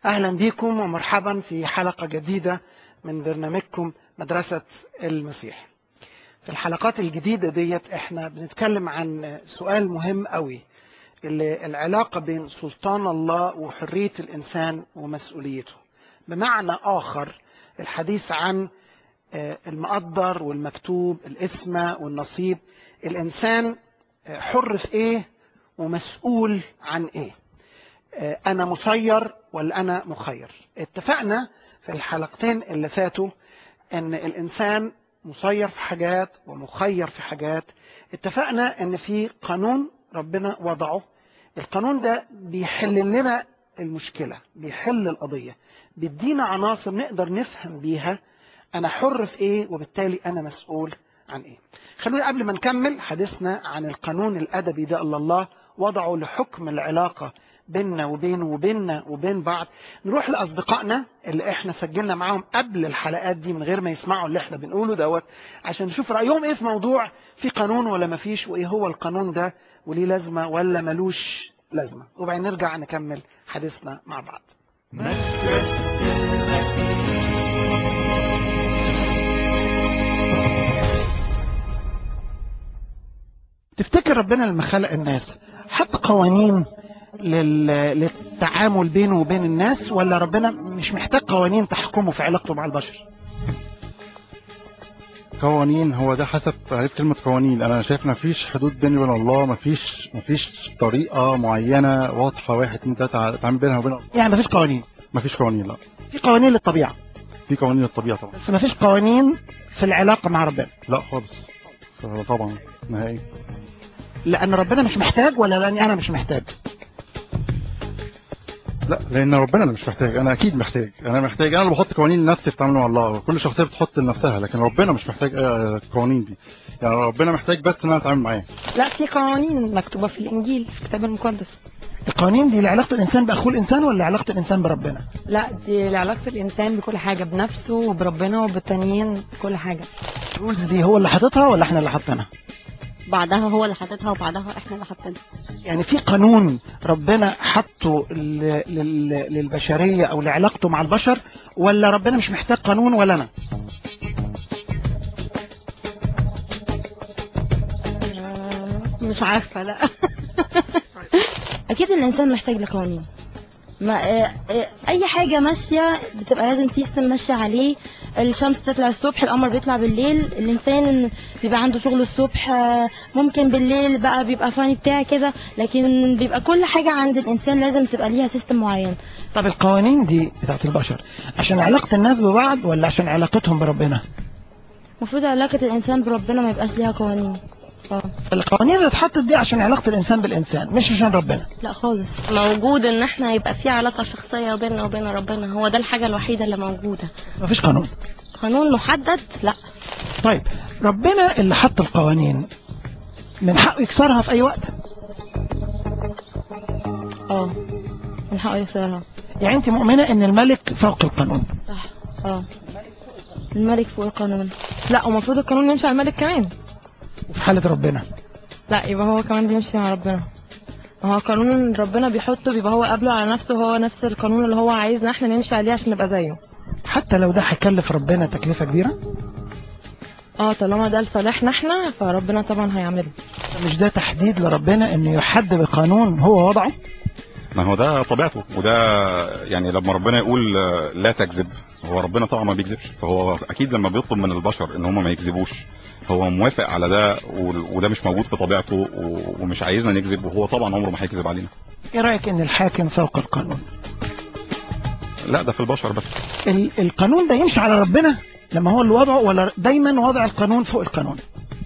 أهلا بكم ومرحبا في حلقة جديدة من برنامجكم مدرسة المسيح في الحلقات الجديدة ديت احنا بنتكلم عن سؤال مهم قوي اللي العلاقة بين سلطان الله وحرية الإنسان ومسؤوليته بمعنى آخر الحديث عن المقدر والمكتوب الاسم والنصيب الإنسان حر في إيه ومسؤول عن إيه أنا مسير ولا أنا مخير اتفقنا في الحلقتين اللي فاتوا أن الإنسان مسير في حاجات ومخير في حاجات اتفقنا أن في قانون ربنا وضعه القانون ده بيحل لنا المشكلة بيحل القضية بيدينا عناصر نقدر نفهم بيها أنا حر في إيه وبالتالي أنا مسؤول عن إيه خلونا قبل ما نكمل حديثنا عن القانون الأدبي ده اللي الله وضعه لحكم العلاقة بيننا وبينه وبيننا وبين بعض نروح لأصدقائنا اللي احنا سجلنا معاهم قبل الحلقات دي من غير ما يسمعوا اللي احنا بنقوله دوت عشان نشوف رأيهم ايه في موضوع في قانون ولا ما فيش وايه هو القانون ده وليه لازمة ولا ملوش لازمة وبعدين نرجع نكمل حديثنا مع بعض تفتكر ربنا لما خلق الناس حط قوانين لل... للتعامل بينه وبين الناس ولا ربنا مش محتاج قوانين تحكمه في علاقته مع البشر قوانين هو ده حسب تعريف كلمة قوانين أنا شايف مفيش حدود بيني وبين الله مفيش مفيش طريقة معينة واضحة واحد اتنين تلاتة تعمل بينها وبين الله يعني مفيش قوانين مفيش قوانين لا في قوانين للطبيعة في قوانين للطبيعة طبعا بس مفيش قوانين في العلاقة مع ربنا لا خالص طبعا نهائي لأن ربنا مش محتاج ولا لأني أنا مش محتاج لا لان ربنا اللي مش محتاج انا اكيد محتاج انا محتاج انا اللي بحط قوانين لنفسي في تعاملي مع الله كل شخصيه بتحط لنفسها لكن ربنا مش محتاج القوانين دي يعني ربنا محتاج بس ان انا اتعامل معاه لا في قوانين مكتوبه في الانجيل في الكتاب المقدس القوانين دي لعلاقه الانسان باخوه الانسان ولا علاقه الانسان بربنا لا دي لعلاقه الانسان بكل حاجه بنفسه وبربنا وبالتانيين كل حاجه الرولز دي هو اللي حاططها ولا احنا اللي حاطينها بعدها هو اللي حاططها وبعدها احنا اللي حاطينها يعني في قانون ربنا حطه للبشرية او لعلاقته مع البشر ولا ربنا مش محتاج قانون ولا انا مش عارفة لا اكيد الانسان محتاج لقوانين ما اي حاجة ماشية بتبقى لازم سيستم ماشية عليه الشمس تطلع الصبح القمر بيطلع بالليل الانسان بيبقى عنده شغل الصبح ممكن بالليل بقى بيبقى فاني بتاع كده لكن بيبقى كل حاجة عند الانسان لازم تبقى ليها سيستم معين طب القوانين دي بتاعت البشر عشان علاقة الناس ببعض ولا عشان علاقتهم بربنا المفروض علاقة الانسان بربنا ما يبقاش ليها قوانين القوانين اللي اتحطت دي عشان علاقة الإنسان بالإنسان مش عشان ربنا لا خالص موجود ان احنا يبقى في علاقة شخصية بيننا وبين ربنا هو ده الحاجة الوحيدة اللي موجودة مفيش قانون قانون محدد لا طيب ربنا اللي حط القوانين من حقه يكسرها في أي وقت اه من حقه يكسرها يعني أنت مؤمنة إن الملك فوق القانون صح اه الملك فوق القانون لا ومفروض القانون يمشي على الملك كمان وفي حالة ربنا لا يبقى هو كمان بيمشي مع ربنا هو قانون ربنا بيحطه بيبقى هو قابله على نفسه هو نفس القانون اللي هو عايزنا احنا نمشي عليه عشان نبقى زيه حتى لو ده هيكلف ربنا تكلفة كبيرة اه طالما ده لصالحنا احنا فربنا طبعا هيعمله مش ده تحديد لربنا انه يحدد بقانون هو وضعه ما هو ده طبيعته وده يعني لما ربنا يقول لا تكذب هو ربنا طبعا ما بيكذبش فهو اكيد لما بيطلب من البشر ان هم ما يكذبوش هو موافق على ده وده مش موجود في طبيعته ومش عايزنا نكذب وهو طبعا عمره ما هيكذب علينا ايه رايك ان الحاكم فوق القانون لا ده في البشر بس ال القانون ده يمشي على ربنا لما هو اللي وضعه ولا دايما وضع القانون فوق القانون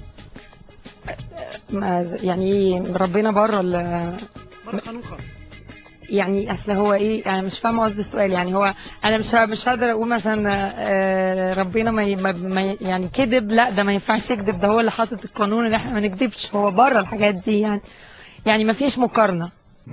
يعني ربنا بره ال القانون خالص يعني اصل هو ايه يعني مش فاهمه قصدي السؤال يعني هو انا مش مش هقدر اقول مثلا ربنا ما, ما يعني كذب لا ده ما ينفعش يكذب ده هو اللي حاطط القانون اللي احنا ما نكذبش هو بره الحاجات دي يعني يعني ما فيش مقارنه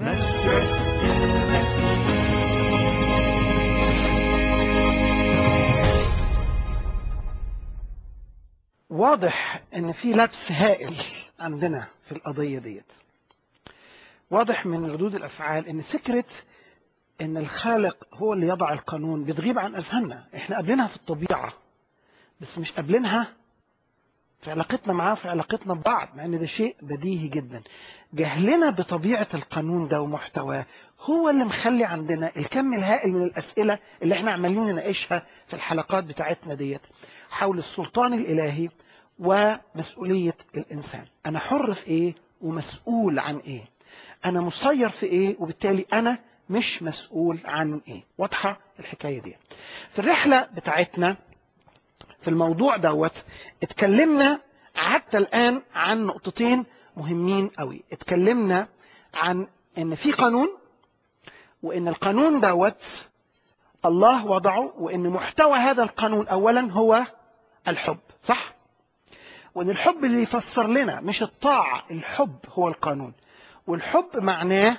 واضح ان في لبس هائل عندنا في القضيه ديت واضح من ردود الافعال ان فكره ان الخالق هو اللي يضع القانون بتغيب عن اذهاننا احنا قابلينها في الطبيعه بس مش قابلينها في علاقتنا معاه في علاقتنا ببعض مع ان ده شيء بديهي جدا جهلنا بطبيعه القانون ده ومحتواه هو اللي مخلي عندنا الكم الهائل من الاسئله اللي احنا عمالين نناقشها في الحلقات بتاعتنا ديت حول السلطان الالهي ومسؤوليه الانسان انا حر في ايه ومسؤول عن ايه انا مسير في ايه وبالتالي انا مش مسؤول عن ايه واضحه الحكايه دي في الرحله بتاعتنا في الموضوع دوت اتكلمنا حتى الان عن نقطتين مهمين قوي اتكلمنا عن ان في قانون وان القانون دوت الله وضعه وان محتوى هذا القانون اولا هو الحب صح وان الحب اللي يفسر لنا مش الطاعه الحب هو القانون والحب معناه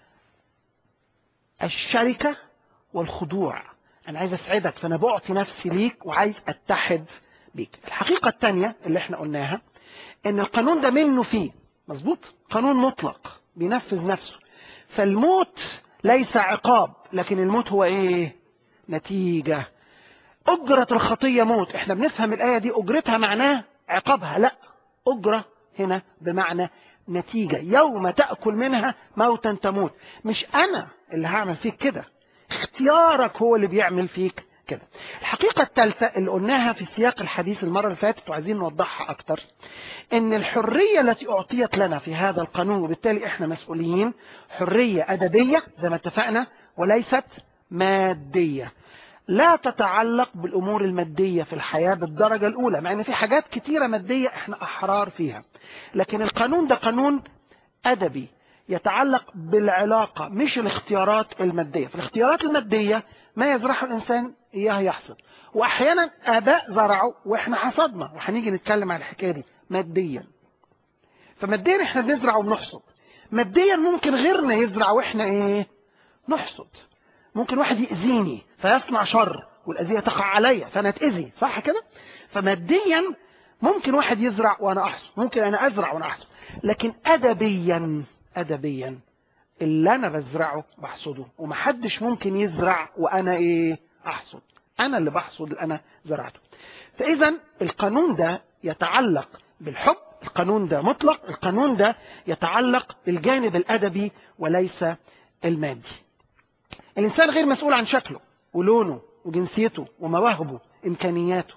الشركه والخضوع انا عايز اسعدك فانا بعطي نفسي ليك وعايز اتحد بيك الحقيقه الثانيه اللي احنا قلناها ان القانون ده منه فيه مظبوط قانون مطلق بينفذ نفسه فالموت ليس عقاب لكن الموت هو ايه نتيجه اجره الخطيه موت احنا بنفهم الايه دي اجرتها معناه عقابها لا اجره هنا بمعنى نتيجه يوم تاكل منها موتا تموت مش انا اللي هعمل فيك كده اختيارك هو اللي بيعمل فيك كده الحقيقة الثالثة اللي قلناها في سياق الحديث المرة اللي فاتت وعايزين نوضحها أكتر إن الحرية التي أعطيت لنا في هذا القانون وبالتالي إحنا مسؤولين حرية أدبية زي ما اتفقنا وليست مادية لا تتعلق بالأمور المادية في الحياة بالدرجة الأولى مع إن في حاجات كتيرة مادية إحنا أحرار فيها لكن القانون ده قانون أدبي يتعلق بالعلاقة مش الاختيارات المادية في الاختيارات المادية ما يزرعه الإنسان إياه يحصد وأحيانا آباء زرعوا وإحنا حصدنا وهنيجي نتكلم عن الحكاية دي ماديا فماديا إحنا بنزرع وبنحصد ماديا ممكن غيرنا يزرع وإحنا إيه نحصد ممكن واحد يأذيني فيصنع شر والأذية تقع عليا فأنا أتأذي صح كده فماديا ممكن واحد يزرع وأنا أحصد ممكن أنا أزرع وأنا أحصد لكن أدبيا أدبيا اللي أنا بزرعه بحصده ومحدش ممكن يزرع وأنا إيه أحصد أنا اللي بحصد اللي أنا زرعته فإذا القانون ده يتعلق بالحب القانون ده مطلق القانون ده يتعلق بالجانب الأدبي وليس المادي الإنسان غير مسؤول عن شكله ولونه وجنسيته ومواهبه إمكانياته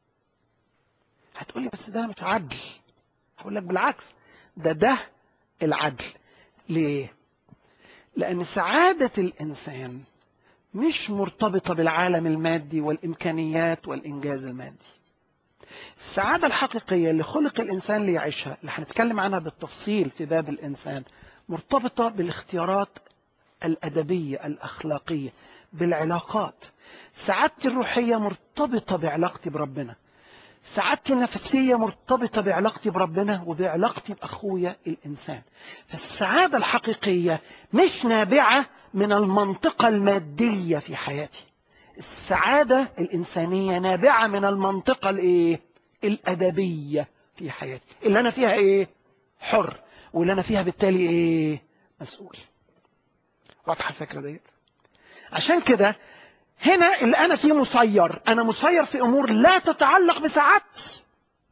هتقولي بس ده مش عدل هقول لك بالعكس ده ده العدل ليه لأن سعادة الإنسان مش مرتبطة بالعالم المادي والإمكانيات والإنجاز المادي السعادة الحقيقية اللي خلق الإنسان ليعيشها اللي هنتكلم عنها بالتفصيل في باب الإنسان مرتبطة بالاختيارات الأدبية الأخلاقية بالعلاقات سعادتي الروحية مرتبطة بعلاقتي بربنا سعادتي النفسية مرتبطة بعلاقتي بربنا وبعلاقتي بأخويا الإنسان فالسعادة الحقيقية مش نابعة من المنطقة المادية في حياتي السعادة الإنسانية نابعة من المنطقة الإيه؟ الأدبية في حياتي اللي أنا فيها إيه؟ حر واللي أنا فيها بالتالي إيه؟ مسؤول واضحة الفكرة ديت عشان كده هنا اللي أنا فيه مسير أنا مسير في أمور لا تتعلق بسعادتي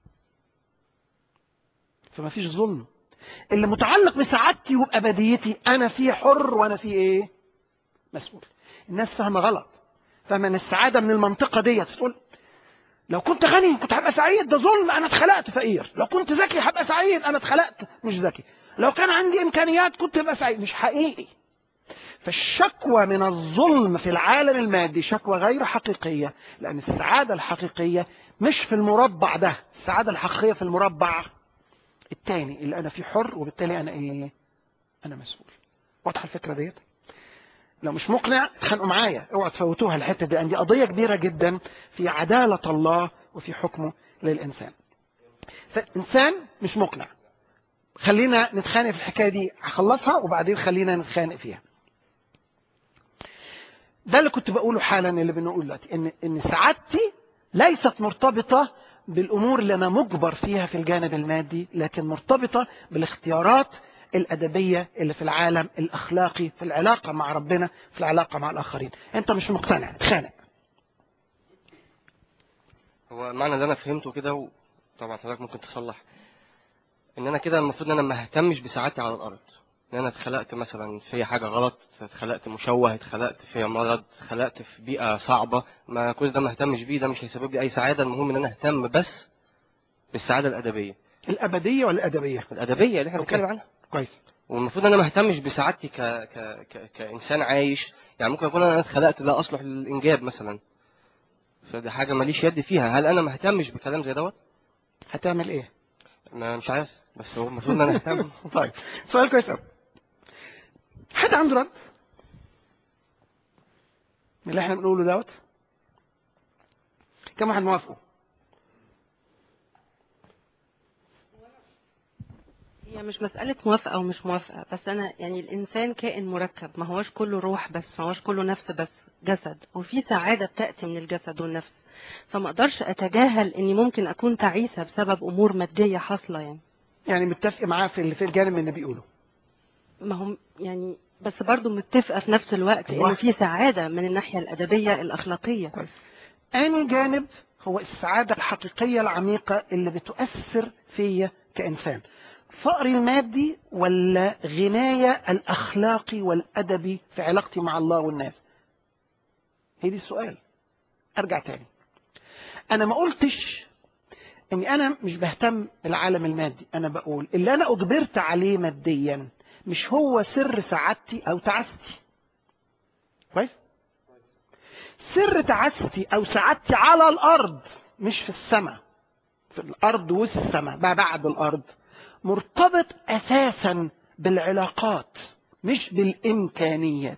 فما فيش ظلم اللي متعلق بسعادتي وبأبديتي أنا فيه حر وأنا فيه إيه مسؤول الناس فاهمة غلط فاهمة أن السعادة من المنطقة ديت تقول لو كنت غني كنت هبقى سعيد ده ظلم أنا اتخلقت فقير لو كنت ذكي هبقى سعيد أنا اتخلقت مش ذكي لو كان عندي إمكانيات كنت هبقى سعيد مش حقيقي فالشكوى من الظلم في العالم المادي شكوى غير حقيقية لأن السعادة الحقيقية مش في المربع ده السعادة الحقيقية في المربع التاني اللي أنا فيه حر وبالتالي أنا إيه أنا مسؤول واضحة الفكرة ديت لو مش مقنع اتخانقوا معايا اوعوا تفوتوها الحتة دي عندي قضية كبيرة جدا في عدالة الله وفي حكمه للإنسان فإنسان مش مقنع خلينا نتخانق في الحكاية دي هخلصها وبعدين خلينا نتخانق فيها ده اللي كنت بقوله حالا اللي بنقول دلوقتي ان ان سعادتي ليست مرتبطه بالامور اللي انا مجبر فيها في الجانب المادي لكن مرتبطه بالاختيارات الأدبية اللي في العالم الأخلاقي في العلاقة مع ربنا في العلاقة مع الآخرين أنت مش مقتنع اتخانق هو المعنى اللي انا فهمته كده وطبعا حضرتك ممكن تصلح ان انا كده المفروض ان انا ما اهتمش بسعادتي على الارض ان انا اتخلقت مثلا في حاجه غلط اتخلقت مشوه اتخلقت في مرض اتخلقت في بيئه صعبه ما كل ده ما اهتمش بيه ده مش هيسبب لي اي سعاده المهم ان انا اهتم بس بالسعاده الادبيه الأبدية ولا الأدبية الادبيه اللي احنا أوكي. بنتكلم عنها كويس والمفروض ان انا ما اهتمش بسعادتي ك... ك... ك... كانسان عايش يعني ممكن اكون انا اتخلقت لا اصلح للانجاب مثلا فدي حاجه ماليش يد فيها هل انا ما اهتمش بكلام زي دوت هتعمل إيه ما مش عارف بس هو المفروض ان انا اهتم طيب سؤال كويس أوي حد عنده رد من اللي احنا بنقوله دوت كم واحد موافقه هي مش مسألة موافقة أو مش موافقة بس أنا يعني الإنسان كائن مركب ما هوش كله روح بس ما هوش كله نفس بس جسد وفي سعادة بتأتي من الجسد والنفس فما أقدرش أتجاهل إني ممكن أكون تعيسة بسبب أمور مادية حاصلة يعني يعني متفق معاه في اللي في الجانب من اللي بيقوله ما هم يعني بس برضو متفقة في نفس الوقت أيوة. إنه في سعادة من الناحية الأدبية الأخلاقية كويس أني جانب هو السعادة الحقيقية العميقة اللي بتؤثر فيا كإنسان فقري المادي ولا غناية الأخلاقي والأدبي في علاقتي مع الله والناس هي دي السؤال أرجع تاني أنا ما قلتش إني أنا مش بهتم بالعالم المادي أنا بقول اللي أنا أجبرت عليه ماديا مش هو سر سعادتي أو تعاستي كويس سر تعاستي او سعادتي على الارض مش في السماء في الارض والسماء ما بعد الارض مرتبط اساسا بالعلاقات مش بالامكانيات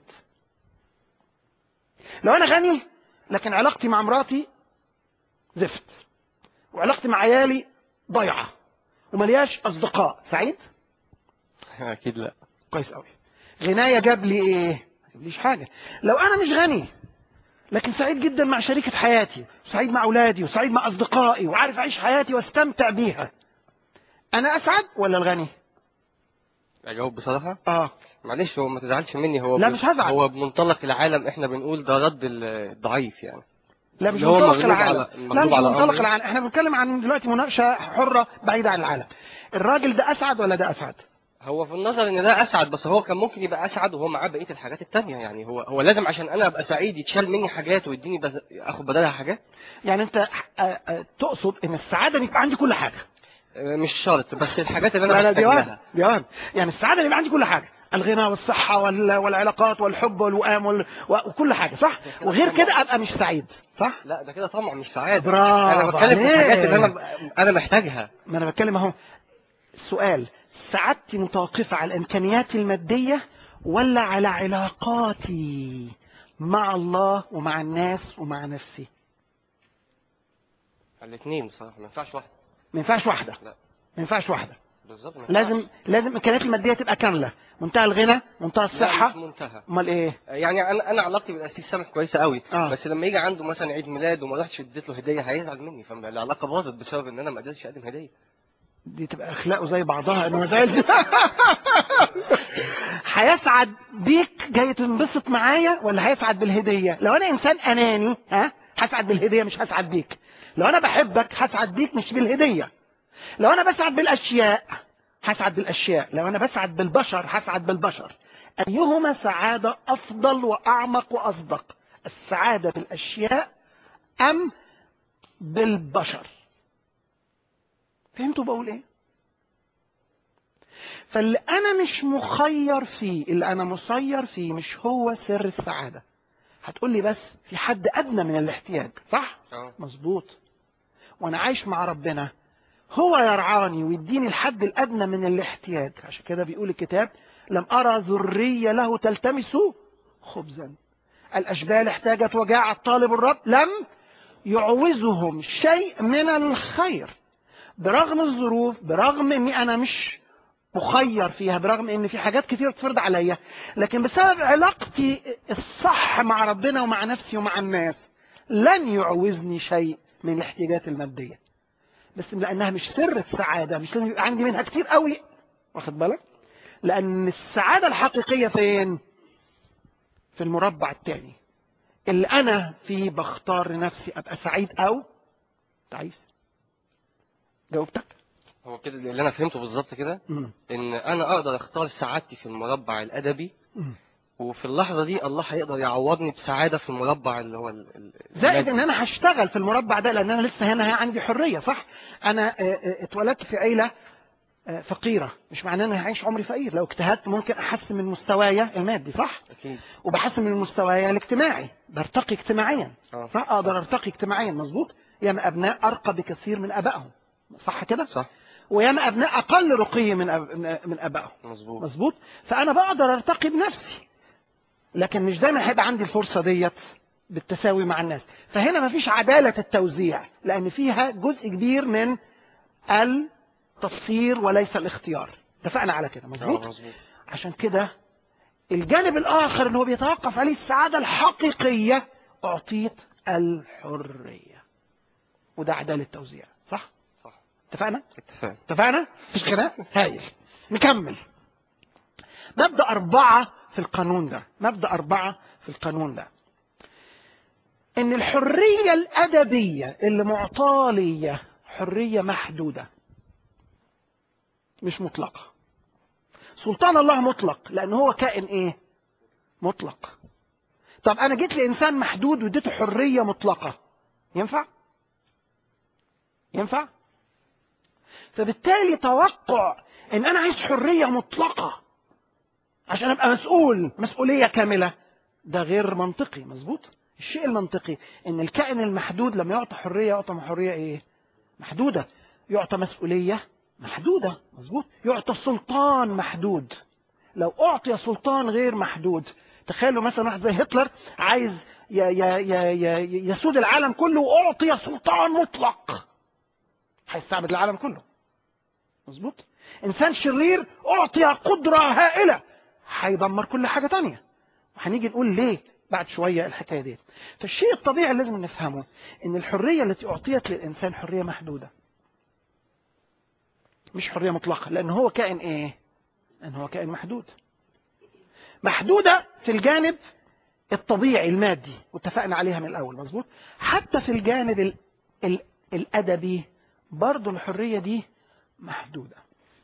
لو انا غني لكن علاقتي مع مراتي زفت وعلاقتي مع عيالي ضايعه وملياش اصدقاء سعيد اكيد لا كويس قوي غنايه جاب لي ايه ما جابليش حاجه لو انا مش غني لكن سعيد جدا مع شريكة حياتي وسعيد مع أولادي وسعيد مع أصدقائي وعارف أعيش حياتي واستمتع بيها أنا أسعد ولا الغني؟ اجاوب بصراحه آه معلش هو ما تزعلش مني هو لا، بن- مش هزعل. هو بمنطلق العالم احنا بنقول ده رد ال- الضعيف يعني لا مش اللي هو منطلق مغلوب العالم على- لا مغلوب مش على منطلق أمره. العالم احنا بنتكلم عن دلوقتي مناقشة حرة بعيدة عن العالم الراجل ده أسعد ولا ده أسعد؟ هو في النظر ان ده اسعد بس هو كان ممكن يبقى اسعد وهو معاه بقيه الحاجات التانية يعني هو هو لازم عشان انا ابقى سعيد يتشال مني حاجات ويديني بز... اخد بدلها حاجات يعني أنت آه، آه، تقصد إن السعادة إن يبقى عندي كل حاجة آه، مش شرط بس الحاجات اللي لا انا لا بحتاج دي وهم لها دي وهم يعني السعادة إن يبقى عندي كل حاجة الغنى والصحة وال- والعلاقات والحب والوئام وال- وكل حاجة صح؟ وغير كده أبقى مش سعيد صح؟ لا ده كده طمع مش سعاده برافو انا بتكلم في الحاجات اللي عليك. انا انا محتاجها ما انا بتكلم اهو سؤال سعادتي متوقفة على الامكانيات المادية ولا على علاقاتي مع الله ومع الناس ومع نفسي الاثنين بصراحه ما ينفعش واحده ما ينفعش واحدة لا. ما ينفعش واحدة بالظبط ما ينفعش. لازم لازم الامكانيات المادية تبقى كاملة منتهى الغنى منتهى لا، مش الصحة منتهى امال ايه يعني انا انا علاقتي بالاسيس سامح كويسه قوي آه. بس لما يجي عنده مثلا عيد ميلاد وما رحتش اديت له هديه هيزعل مني فالعلاقه باظت بسبب ان انا ما قدرتش اقدم هديه دي تبقى اخلاقه زي بعضها انه ما زعلش هيسعد بيك جاي تنبسط معايا ولا هيسعد بالهديه لو انا انسان اناني ها هسعد بالهديه مش هسعد بيك لو انا بحبك هسعد بيك مش بالهديه لو انا بسعد بالاشياء هسعد بالاشياء لو انا بسعد بالبشر هسعد بالبشر ايهما سعاده افضل واعمق واصدق السعاده بالاشياء ام بالبشر فهمتوا بقول ايه فاللي انا مش مخير فيه اللي انا مسير فيه مش هو سر السعاده هتقول لي بس في حد ادنى من الاحتياج صح اه مظبوط وانا عايش مع ربنا هو يرعاني ويديني الحد الادنى من الاحتياج عشان كده بيقول الكتاب لم ارى ذريه له تلتمس خبزا الاشبال احتاجت وجاعة طالب الرب لم يعوزهم شيء من الخير برغم الظروف برغم اني انا مش مخير فيها برغم ان في حاجات كتير تفرض عليا لكن بسبب علاقتي الصح مع ربنا ومع نفسي ومع الناس لن يعوزني شيء من الاحتياجات المادية بس لانها مش سر السعادة مش لازم يبقى عندي منها كتير قوي واخد بالك لان السعاده الحقيقيه فين في المربع الثاني اللي انا فيه بختار لنفسي ابقى سعيد او تعيس جاوبتك هو كده اللي انا فهمته بالظبط كده مم. ان انا اقدر اختار سعادتي في المربع الادبي مم. وفي اللحظه دي الله هيقدر يعوضني بسعاده في المربع اللي هو ال- ال- زائد المادي. ان انا هشتغل في المربع ده لان انا لسه هنا عندي حريه صح انا آه، آه، اتولدت في عيله آه، فقيره مش معناه ان انا هعيش عمري فقير لو اجتهدت ممكن احسن من مستواي المادي صح اكيد وبحسن من مستواي الاجتماعي برتقي اجتماعيا اه صح اقدر ارتقي اجتماعيا مظبوط ياما ابناء ارقى بكثير من ابائهم صح كده صح وياما ابناء اقل رقي من أب... من ابائهم مظبوط مظبوط فانا بقدر ارتقي بنفسي لكن مش دايما هيبقى عندي الفرصه ديت بالتساوي مع الناس فهنا مفيش عداله التوزيع لان فيها جزء كبير من التصفير وليس الاختيار اتفقنا على كده اه مظبوط مظبوط عشان كده الجانب الآخر اللي هو بيتوقف عليه السعادة الحقيقية أعطيت الحرية وده عدالة توزيع صح؟ صح اتفقنا؟ اتفقنا اتفقنا؟ مش كده؟ هايل نكمل مبدأ أربعة في القانون ده مبدأ أربعة في القانون ده إن الحرية الأدبية اللي معطاة ليا حرية محدودة مش مطلقة سلطان الله مطلق لأن هو كائن إيه؟ مطلق طب أنا جيت لإنسان محدود واديته حرية مطلقة ينفع؟ ينفع؟ فبالتالي توقع ان انا عايز حريه مطلقه عشان ابقى مسؤول مسؤوليه كامله ده غير منطقي مظبوط الشيء المنطقي ان الكائن المحدود لما يعطى حريه يعطى حريه ايه محدوده يعطى مسؤوليه محدوده مظبوط يعطى سلطان محدود لو اعطي سلطان غير محدود تخيلوا مثلا واحد زي هتلر عايز ي- ي- ي- ي- يسود العالم كله واعطي سلطان مطلق هيستعبد العالم كله مظبوط انسان شرير اعطي قدره هائله هيدمر كل حاجه تانية وهنيجي نقول ليه بعد شويه الحكايه دي فالشيء الطبيعي اللي لازم نفهمه ان الحريه التي اعطيت للانسان حريه محدوده مش حريه مطلقه لان هو كائن ايه لان هو كائن محدود محدوده في الجانب الطبيعي المادي واتفقنا عليها من الاول مظبوط حتى في الجانب ال ال الادبي برضه الحريه دي محدوده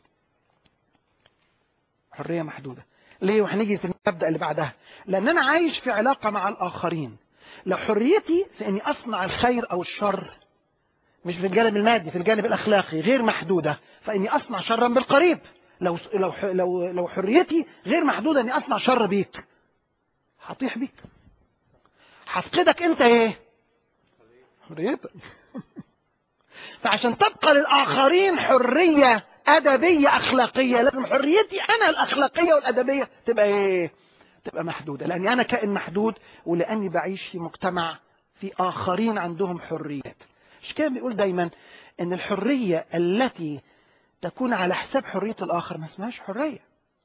حريه محدوده ليه وهنيجي في المبدا اللي بعدها لان انا عايش في علاقه مع الاخرين لو حريتي في اني اصنع الخير او الشر مش في الجانب المادي في الجانب الاخلاقي غير محدوده فاني اصنع شرا بالقريب لو لو لو لو حريتي غير محدوده اني اصنع شر بيك هطيح بيك هفقدك انت ايه حريتك فعشان تبقى للآخرين حرية أدبية أخلاقية لازم حريتي أنا الأخلاقية والأدبية تبقى إيه؟ تبقى محدودة لأني أنا كائن محدود ولأني بعيش في مجتمع في آخرين عندهم حريات مش كده بيقول دايما إن الحرية التي تكون على حساب حرية الآخر ما اسمهاش حرية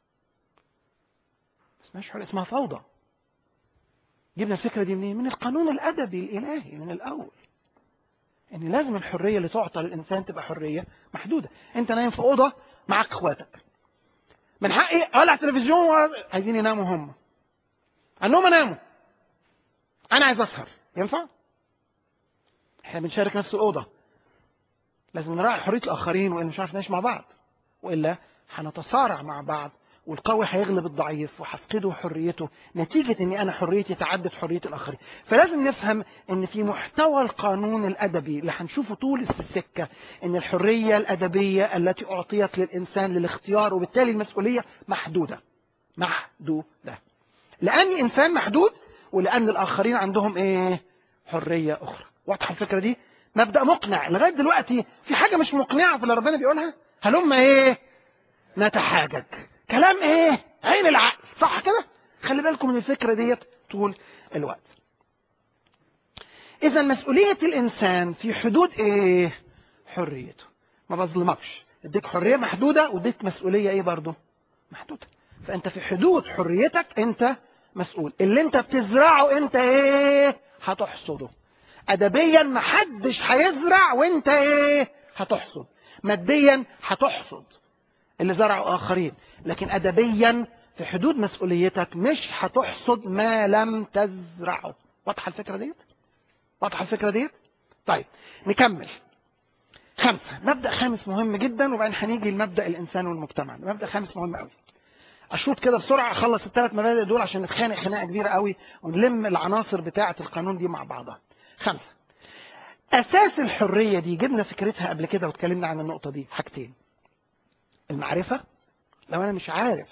ما اسمهاش حرية اسمها فوضى جبنا الفكرة دي منين؟ من القانون الأدبي الإلهي من الأول ان لازم الحريه اللي تعطى للانسان تبقى حريه محدوده انت نايم في اوضه معاك اخواتك من حقي اولع تلفزيون و- عايزين يناموا هم قال لهم اناموا انا عايز اسهر ينفع احنا بنشارك نفس الاوضه لازم نراعي حريه الاخرين والا مش عارف نعيش مع بعض والا هنتصارع مع بعض والقوي هيغلب الضعيف وهفقده حريته نتيجة ان انا حريتي تعدت حرية الاخرين فلازم نفهم ان في محتوى القانون الادبي اللي هنشوفه طول السكة ان الحرية الادبية التي اعطيت للانسان للاختيار وبالتالي المسؤولية محدودة محدودة لاني انسان محدود ولان الاخرين عندهم ايه حرية اخرى واضحة الفكرة دي مبدأ مقنع لغاية دلوقتي في حاجة مش مقنعة في اللي ربنا بيقولها هلم ايه نتحاجج كلام ايه عين العقل صح كده خلي بالكم من الفكرة ديت طول الوقت اذا مسؤولية الانسان في حدود ايه حريته ما بظلمكش اديك حرية محدودة واديك مسؤولية ايه برضه محدودة فانت في حدود حريتك انت مسؤول اللي انت بتزرعه انت ايه هتحصده ادبيا محدش هيزرع وانت ايه هتحصد ماديا هتحصد اللي زرعوا آخرين لكن أدبيا في حدود مسؤوليتك مش هتحصد ما لم تزرعه واضحة الفكرة ديت واضحة الفكرة ديت طيب نكمل خمسة مبدأ خامس مهم جدا وبعدين هنيجي لمبدأ الإنسان والمجتمع مبدأ خامس مهم قوي اشوط كده بسرعه اخلص الثلاث مبادئ دول عشان نتخانق خناقه كبيره قوي ونلم العناصر بتاعه القانون دي مع بعضها خمسه اساس الحريه دي جبنا فكرتها قبل كده واتكلمنا عن النقطه دي حاجتين المعرفه لو انا مش عارف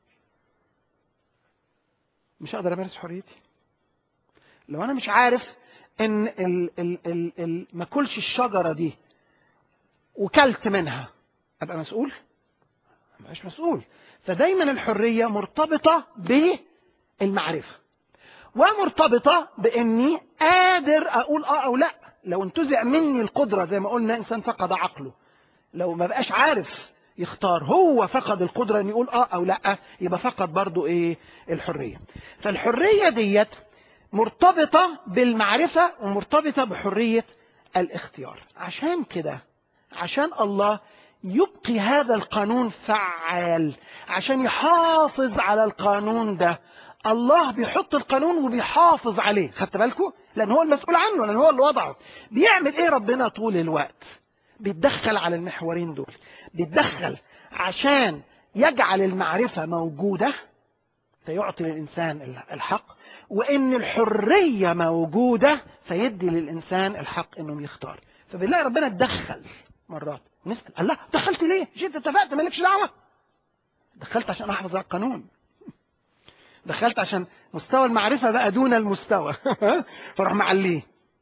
مش هقدر امارس حريتي لو انا مش عارف ان ال ال ال ال ما كلش الشجره دي وكلت منها ابقى مسؤول مش مسؤول فدايما الحريه مرتبطه بالمعرفه ومرتبطه باني قادر اقول اه او لا لو انتزع مني القدره زي ما قلنا انسان فقد عقله لو ما بقاش عارف يختار هو فقد القدره ان يقول اه او لا يبقى فقد برضو ايه الحريه فالحريه ديت مرتبطه بالمعرفه ومرتبطه بحريه الاختيار عشان كده عشان الله يبقي هذا القانون فعال عشان يحافظ على القانون ده الله بيحط القانون وبيحافظ عليه خدت بالكم لان هو المسؤول عنه لان هو اللي وضعه بيعمل ايه ربنا طول الوقت بيتدخل على المحورين دول بيتدخل عشان يجعل المعرفة موجودة فيعطي للإنسان الحق وإن الحرية موجودة فيدي للإنسان الحق إنه يختار فبنلاقي ربنا اتدخل مرات نسأل الله دخلت ليه؟ جيت اتفقت مالكش دعوة دخلت عشان أحفظ القانون دخلت عشان مستوى المعرفة بقى دون المستوى فراح معليه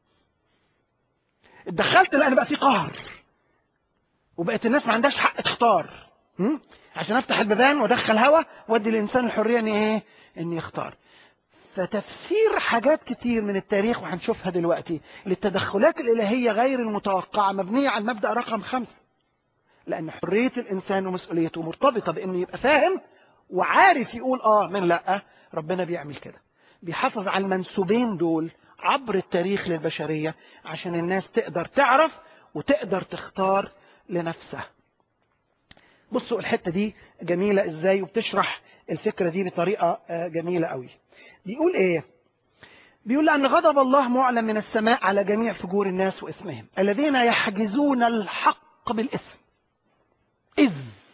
اتدخلت لأن بقى في قهر وبقت الناس ما عندهاش حق تختار م? عشان افتح البيبان وادخل هوا وادي الانسان الحريه ان ايه ان يختار فتفسير حاجات كتير من التاريخ وهنشوفها دلوقتي للتدخلات الالهيه غير المتوقعه مبنيه على المبدا رقم خمسه لان حريه الانسان ومسؤوليته مرتبطه بانه يبقى فاهم وعارف يقول اه من لا ربنا بيعمل كده بيحافظ على المنسوبين دول عبر التاريخ للبشريه عشان الناس تقدر تعرف وتقدر تختار لنفسها بصوا الحتة دي جميلة ازاي وبتشرح الفكرة دي بطريقة جميلة قوي بيقول ايه بيقول لأن غضب الله معلن من السماء على جميع فجور الناس وإثمهم الذين يحجزون الحق بالإثم إذ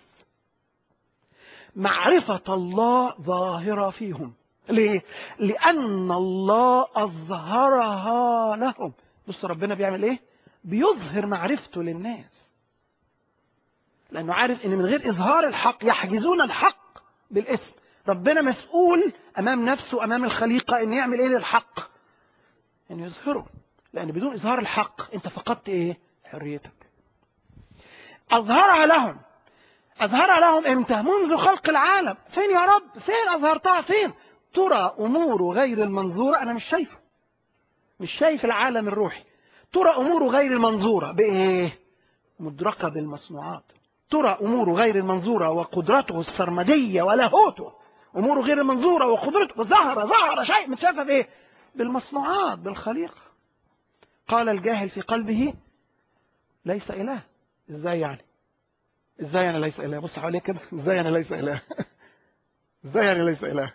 معرفة الله ظاهرة فيهم ليه؟ لأن الله أظهرها لهم بص ربنا بيعمل إيه؟ بيظهر معرفته للناس لأنه عارف إن من غير إظهار الحق يحجزون الحق بالإثم ربنا مسؤول أمام نفسه أمام الخليقة إن يعمل إيه للحق إن يظهره لأن بدون إظهار الحق أنت فقدت إيه حريتك أظهرها لهم أظهرها لهم إمتى منذ خلق العالم فين يا رب فين أظهرتها فين ترى أمور غير المنظورة أنا مش شايفه مش شايف العالم الروحي ترى أمور غير المنظورة بإيه مدركة بالمصنوعات ترى أمور غير المنظورة وقدرته السرمدية ولاهوته أمور غير المنظورة وقدرته ظهر ظهر شيء متشافى بإيه بالمصنوعات بالخليقة قال الجاهل في قلبه ليس إله إزاي يعني إزاي أنا ليس إله بص حواليك كده إزاي أنا ليس إله إزاي أنا ليس إله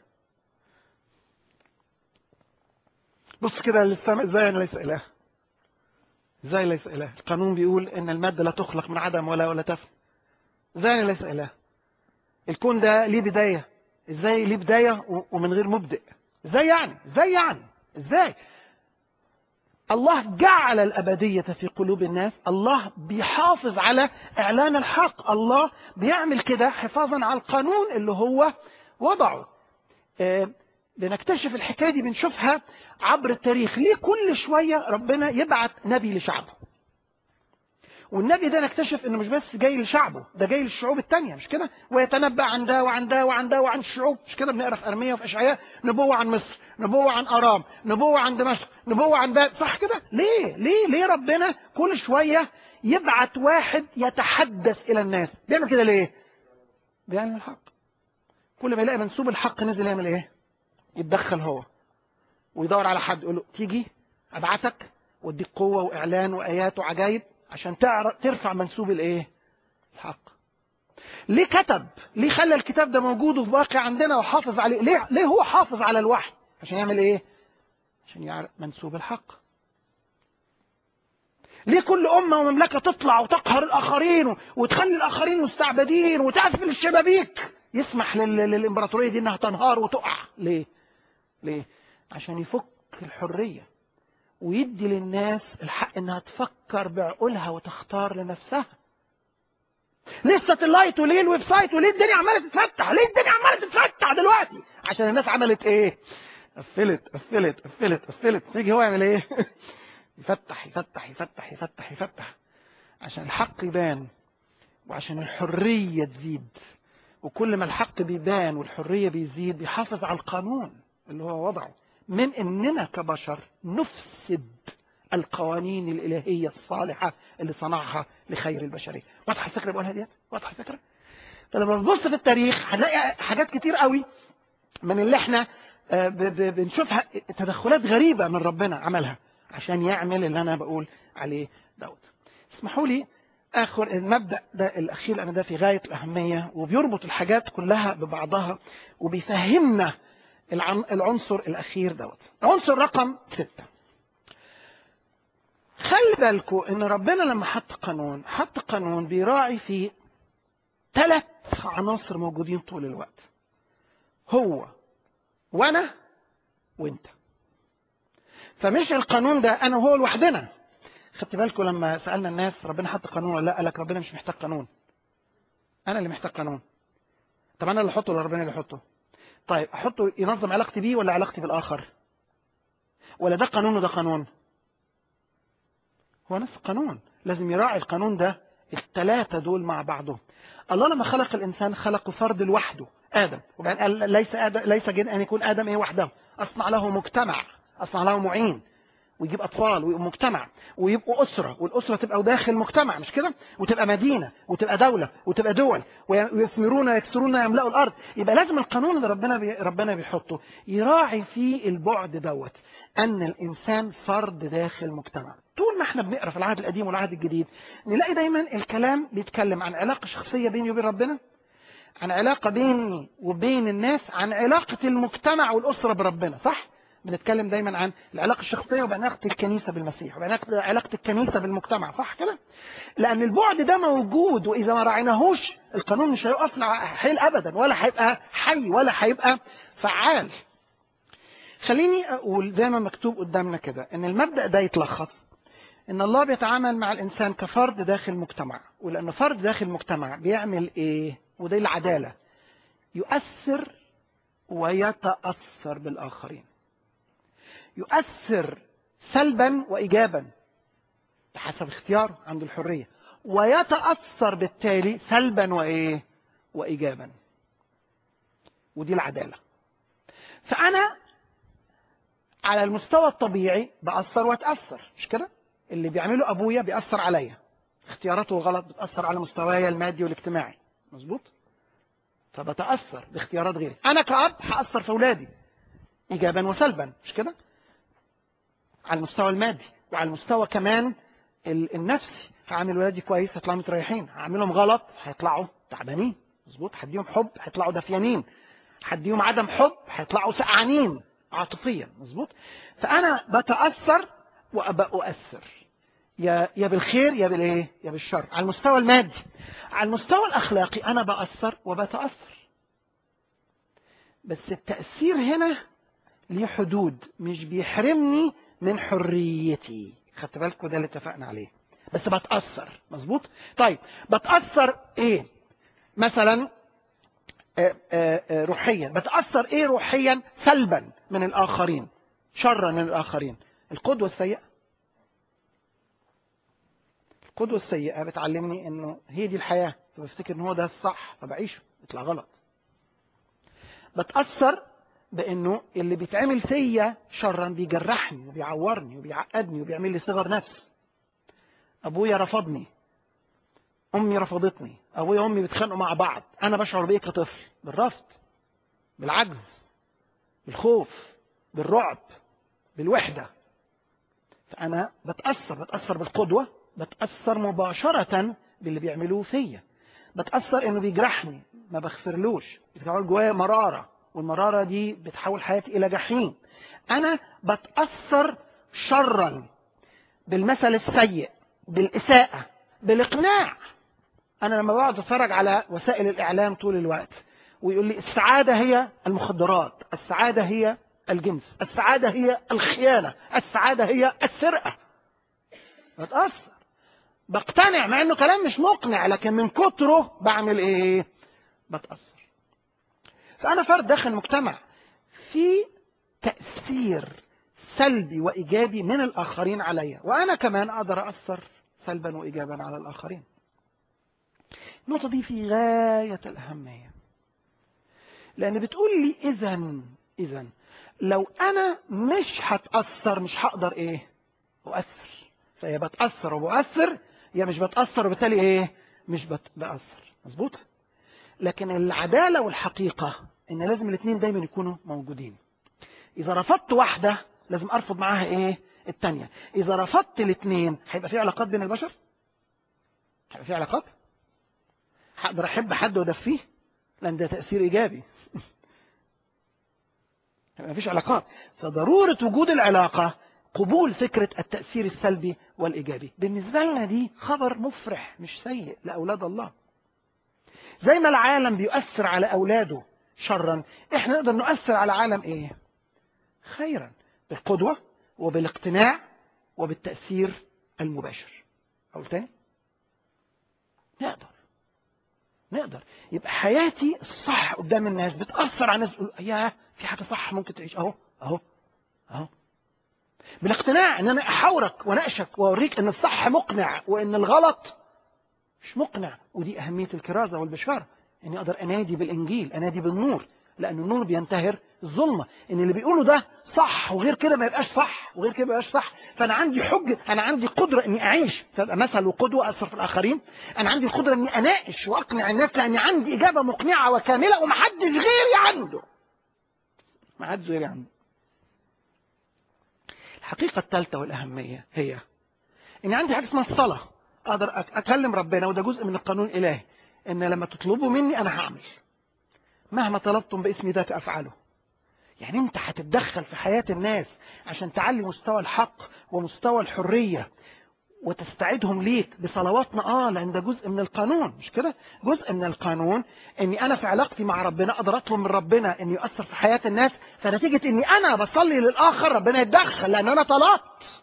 بص كده للسماء إزاي أنا ليس إله إزاي ليس إله القانون بيقول إن المادة لا تخلق من عدم ولا ولا تفنى ازاي انا ليس اله الكون ده ليه بدايه ازاي ليه بدايه ومن غير مبدئ ازاي يعني ازاي يعني ازاي الله جعل الأبدية في قلوب الناس الله بيحافظ على إعلان الحق الله بيعمل كده حفاظا على القانون اللي هو وضعه آه بنكتشف الحكاية دي بنشوفها عبر التاريخ ليه كل شوية ربنا يبعت نبي لشعبه والنبي ده نكتشف انه مش بس جاي لشعبه ده جاي للشعوب التانية مش كده ويتنبأ عن ده وعن ده وعن ده وعن الشعوب مش كده بنقرا في ارميا وفي اشعياء نبوة عن مصر نبوة عن ارام نبوة عن دمشق نبوة عن باب صح كده ليه ليه ليه ربنا كل شوية يبعت واحد يتحدث الى الناس بيعمل كده ليه بيعمل الحق كل ما يلاقي منسوب الحق نزل يعمل ايه يتدخل هو ويدور على حد يقول له تيجي ابعتك واديك قوه واعلان وايات وعجائب عشان تعرف ترفع منسوب الايه الحق ليه كتب ليه خلى الكتاب ده موجود وباقي عندنا وحافظ عليه ليه ليه هو حافظ على الوحي عشان يعمل ايه عشان يعرف منسوب الحق ليه كل أمة ومملكة تطلع وتقهر الآخرين وتخلي الآخرين مستعبدين وتقفل الشبابيك يسمح لل- للإمبراطورية دي إنها تنهار وتقع ليه؟ ليه؟ عشان يفك الحرية ويدي للناس الحق إنها تفكر بعقولها وتختار لنفسها ليه الساتلايت وليه الويب سايت وليه الدنيا عماله تتفتح ليه الدنيا عماله تتفتح دلوقتي عشان الناس عملت ايه قفلت قفلت قفلت قفلت يجي هو يعمل ايه يفتح يفتح يفتح يفتح يفتح عشان الحق يبان وعشان الحرية تزيد وكل ما الحق بيبان والحرية بيزيد بيحافظ على القانون اللي هو وضعه من اننا كبشر نفسد القوانين الالهية الصالحة اللي صنعها لخير البشرية واضحة الفكرة بقولها ديت واضحة الفكرة فلما نبص في التاريخ هنلاقي حاجات كتير قوي من اللي احنا آه، ب- ب- بنشوفها تدخلات غريبة من ربنا عملها عشان يعمل اللي انا بقول عليه دوت اسمحوا لي اخر المبدا ده الاخير انا ده في غايه الاهميه وبيربط الحاجات كلها ببعضها وبيفهمنا العن- العنصر الاخير دوت عنصر رقم ستة خلي بالكم ان ربنا لما حط قانون حط قانون بيراعي في ثلاث عناصر موجودين طول الوقت هو وانا وانت فمش القانون ده انا وهو لوحدنا خدت بالكم لما سالنا الناس ربنا حط قانون ولا لا قال لك ربنا مش محتاج قانون انا اللي محتاج قانون طب انا اللي احطه ولا ربنا اللي يحطه طيب احطه ينظم علاقتي بيه ولا علاقتي بالاخر ولا ده قانون وده قانون هو نفس القانون لازم يراعي القانون ده الثلاثة دول مع بعضهم الله لما خلق الإنسان خلقه فرد لوحده آدم وبعدين قال ليس آدم ليس جيد أن يكون آدم إيه وحده أصنع له مجتمع أصنع له معين ويجيب أطفال ويبقوا مجتمع ويبقوا أسرة والأسرة تبقى داخل مجتمع مش كده وتبقى مدينة وتبقى دولة وتبقى دول ويثمرون يكسرون يملأوا الأرض يبقى لازم القانون اللي ربنا بي ربنا بيحطه يراعي فيه البعد دوت أن الإنسان فرد داخل مجتمع طول ما احنا بنقرا في العهد القديم والعهد الجديد نلاقي دايما الكلام بيتكلم عن علاقة شخصية بيني وبين ربنا عن علاقة بيني وبين الناس عن علاقة المجتمع والأسرة بربنا صح؟ بنتكلم دايما عن العلاقة الشخصية وبين علاقة الكنيسة بالمسيح وبين علاقة- علاقة الكنيسة بالمجتمع صح كده؟ لأن البعد ده موجود وإذا ما راعيناهوش القانون مش هيقف حيل أبدا ولا هيبقى حي ولا هيبقى فعال خليني أقول زي ما مكتوب قدامنا كده إن المبدأ ده يتلخص ان الله بيتعامل مع الانسان كفرد داخل مجتمع ولانه فرد داخل مجتمع بيعمل ايه ودي العداله يؤثر ويتاثر بالاخرين يؤثر سلبا وايجابا بحسب اختياره عنده الحريه ويتاثر بالتالي سلبا وايه وايجابا ودي العداله فانا على المستوى الطبيعي بأثر وأتأثر مش كده؟ اللي بيعمله أبويا بيأثر عليا اختياراته غلط بتأثر على مستواي المادي والاجتماعي مظبوط؟ فبتأثر باختيارات غيري أنا كأب هأثر في أولادي إيجابا وسلبا مش كده؟ على المستوى المادي وعلى المستوى كمان ال- النفسي هعمل ولادي كويس هيطلعوا متريحين هعملهم غلط هيطلعوا تعبانين مظبوط هديهم حب هيطلعوا دافيانين هديهم عدم حب هيطلعوا سقعانين عاطفيا مظبوط فانا بتاثر وابقى اؤثر يا يا بالخير يا بالايه يا بالشر على المستوى المادي على المستوى الاخلاقي انا باثر وبتاثر بس التاثير هنا ليه حدود مش بيحرمني من حريتي خدت بالكم ده اللي اتفقنا عليه بس بتاثر مظبوط طيب بتاثر ايه مثلا آه، آه، آه، روحيا بتأثر ايه روحيا سلبا من الآخرين شرا من الآخرين القدوة السيئة القدوة السيئة بتعلمني انه هي دي الحياة فبفتكر ان هو ده الصح فبعيشه يطلع غلط بتأثر بانه اللي بيتعمل فيا شرا بيجرحني وبيعورني وبيعقدني وبيعمل لي صغر نفس ابويا رفضني امي رفضتني ابويا وامي بيتخانقوا مع بعض انا بشعر بايه كطفل بالرفض بالعجز بالخوف بالرعب بالوحده فانا بتاثر بتاثر بالقدوه بتاثر مباشره باللي بيعملوه فيا بتاثر انه بيجرحني ما بغفرلوش بتتحول جوايا مراره والمراره دي بتحول حياتي الى جحيم انا بتاثر شرا بالمثل السيء بالاساءه بالاقناع انا لما بقعد اتفرج على وسائل الاعلام طول الوقت ويقول لي السعاده هي المخدرات السعاده هي الجنس السعاده هي الخيانه السعاده هي السرقه بتاثر بقتنع مع انه كلام مش مقنع لكن من كتره بعمل ايه بتاثر فانا فرد داخل المجتمع في تاثير سلبي وايجابي من الاخرين عليا وانا كمان اقدر اثر سلبا وايجابا على الاخرين النقطه دي في غايه الاهميه لان بتقول لي اذا اذا لو انا مش هتاثر مش هقدر ايه اؤثر فهي بتاثر وبؤثر يا مش بتاثر وبالتالي ايه مش بت- باثر مظبوط لكن العداله والحقيقه ان لازم الاثنين دايما يكونوا موجودين اذا رفضت واحده لازم ارفض معاها ايه الثانيه اذا رفضت الاثنين هيبقى في علاقات بين البشر هيبقى في علاقات هقدر احب حد وادفيه لان ده تاثير ايجابي ما فيش علاقات فضروره وجود العلاقه قبول فكره التاثير السلبي والايجابي بالنسبه لنا دي خبر مفرح مش سيء لاولاد الله زي ما العالم بيؤثر على اولاده شرا احنا نقدر نؤثر على العالم ايه خيرا بالقدوه وبالاقتناع وبالتاثير المباشر اقول تاني نقدر نقدر يبقى حياتي الصح قدام الناس بتاثر على الناس يقول يا في حاجه صح ممكن تعيش اهو اهو اهو بالاقتناع ان انا احاورك واناقشك واوريك ان الصح مقنع وان الغلط مش مقنع ودي اهميه الكرازه والبشاره اني اقدر انادي بالانجيل انادي بالنور لان النور بينتهر الظلمه ان اللي بيقوله ده صح وغير كده ما يبقاش صح وغير كده ما يبقاش صح فانا عندي حجه انا عندي قدره اني اعيش تبقى مثل وقدوه اثر في الاخرين انا عندي القدره اني اناقش واقنع الناس لاني عندي اجابه مقنعه وكامله ومحدش غيري عنده ما حدش غيري عنده الحقيقه الثالثه والاهميه هي ان عندي حاجه اسمها الصلاه اقدر أك- اكلم ربنا وده جزء من القانون الالهي ان لما تطلبوا مني انا هعمل مهما طلبتم باسمي ذاك افعله يعني انت هتتدخل في حياه الناس عشان تعلي مستوى الحق ومستوى الحريه وتستعيدهم ليك بصلواتنا اه لان ده جزء من القانون مش كده جزء من القانون اني انا في علاقتي مع ربنا اقدر اطلب من ربنا انه يؤثر في حياه الناس فنتيجه اني انا بصلي للاخر ربنا يتدخل لان انا طلبت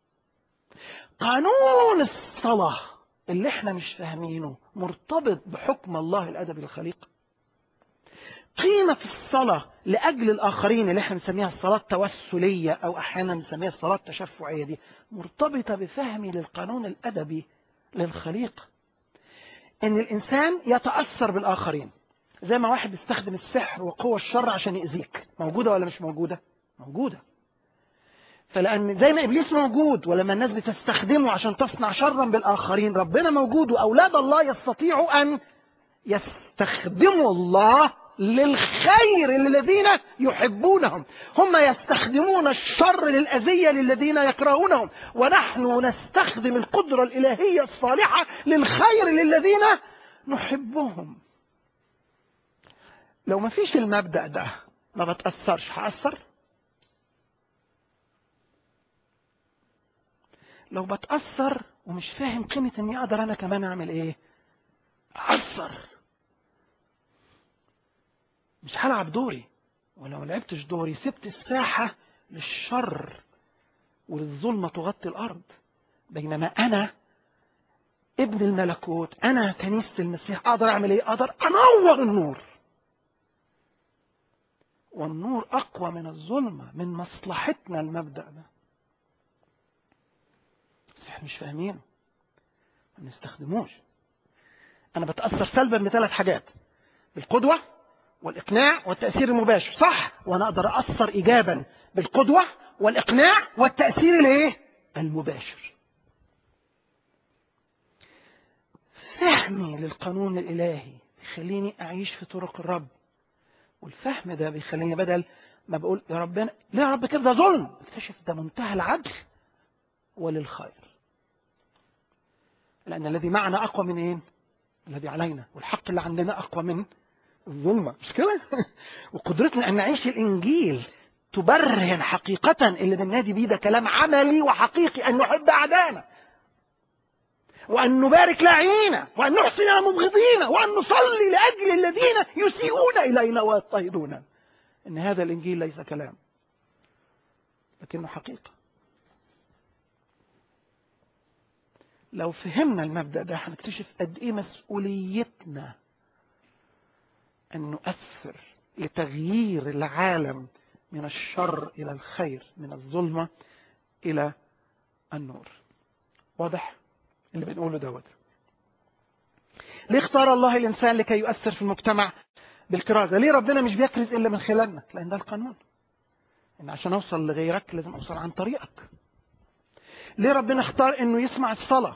قانون الصلاه اللي احنا مش فاهمينه مرتبط بحكم الله الادبي للخليقه قيمة الصلاة لأجل الآخرين اللي احنا بنسميها الصلاة التوسلية أو أحيانا بنسميها الصلاة التشفعية دي مرتبطة بفهمي للقانون الأدبي للخليقة إن الإنسان يتأثر بالآخرين زي ما واحد بيستخدم السحر وقوة الشر عشان يأذيك موجودة ولا مش موجودة؟ موجودة فلأن زي ما إبليس موجود ولما الناس بتستخدمه عشان تصنع شرا بالآخرين ربنا موجود وأولاد الله يستطيعوا أن يستخدموا الله للخير للذين يحبونهم هم يستخدمون الشر للأذية للذين يكرهونهم ونحن نستخدم القدرة الإلهية الصالحة للخير للذين نحبهم لو ما فيش المبدأ ده ما بتأثرش هأثر لو بتأثر ومش فاهم قيمة اني اقدر انا كمان اعمل ايه أثر مش هلعب دوري ولو لعبتش دوري سبت الساحة للشر وللظلمة تغطي الأرض بينما أنا ابن الملكوت أنا كنيسة المسيح أقدر أعمل إيه؟ أقدر أنور النور والنور أقوى من الظلمة من مصلحتنا المبدأ ده بس احنا مش فاهمينه ما بنستخدموش أنا بتأثر سلبا بثلاث حاجات بالقدوة والإقناع والتأثير المباشر صح وأنا أقدر أثر إيجابا بالقدوة والإقناع والتأثير الإيه؟ المباشر فهمي للقانون الإلهي يخليني أعيش في طرق الرب والفهم ده بيخليني بدل ما بقول يا ربنا ليه يا رب كده ده ظلم اكتشف ده منتهى العدل وللخير لأن الذي معنا أقوى من إيه؟ الذي علينا والحق اللي عندنا اقوى من الظلمه مش كده وقدرتنا ان نعيش الانجيل تبرهن حقيقة اللي بننادي بيه ده كلام عملي وحقيقي أن نحب أعدائنا وأن نبارك لاعنينا وأن نحسن إلى مبغضينا وأن نصلي لأجل الذين يسيئون إلينا ويضطهدونا إن هذا الإنجيل ليس كلام لكنه حقيقة لو فهمنا المبدأ ده هنكتشف قد إيه مسؤوليتنا أن نؤثر لتغيير العالم من الشر إلى الخير من الظلمة إلى النور واضح اللي بنقوله دوت ليه اختار الله الإنسان لكي يؤثر في المجتمع بالكرازة ليه ربنا مش بيكرز إلا من خلالنا لأن ده القانون إن عشان أوصل لغيرك لازم أوصل عن طريقك ليه ربنا اختار إنه يسمع الصلاة